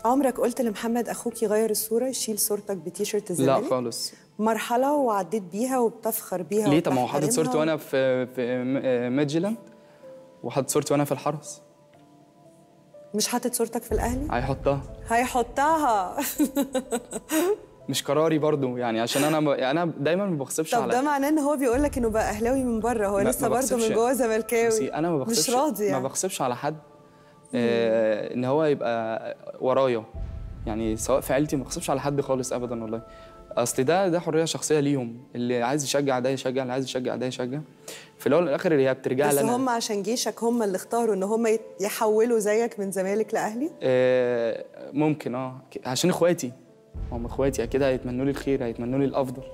عمرك قلت لمحمد اخوك يغير الصوره يشيل صورتك بتيشيرت الزمالك لا خالص مرحله وعديت بيها وبتفخر بيها ليه طب ما هو حاطط وبتحترمها صورتي وانا في في م- آه، ميدجلاند وحاطط صورتي وانا في الحرس مش حاطط صورتك في الاهلي هيحطها هيحطها مش قراري برضو يعني عشان انا ب... انا دايما ما بغصبش طب على ده معناه ان هو بيقول لك انه بقى اهلاوي من بره هو ما- لسه ما برضه بغصبش. من جوه زملكاوي بصي انا ما بغصبش مش راضي ما يعني بغصبش على حد آه ان هو يبقى ورايا يعني سواء في عيلتي ما بغصبش على حد خالص ابدا والله اصل ده ده حريه شخصيه ليهم اللي عايز يشجع ده يشجع اللي عايز يشجع ده يشجع في الاول والاخر هي بترجع بس لنا هم عشان جيشك هم اللي اختاروا ان هم يت- يحولوا زيك من زمالك لاهلي آه ممكن اه عشان اخواتي هم اخواتي اكيد هيتمنوا لي الخير هيتمنوا لي الافضل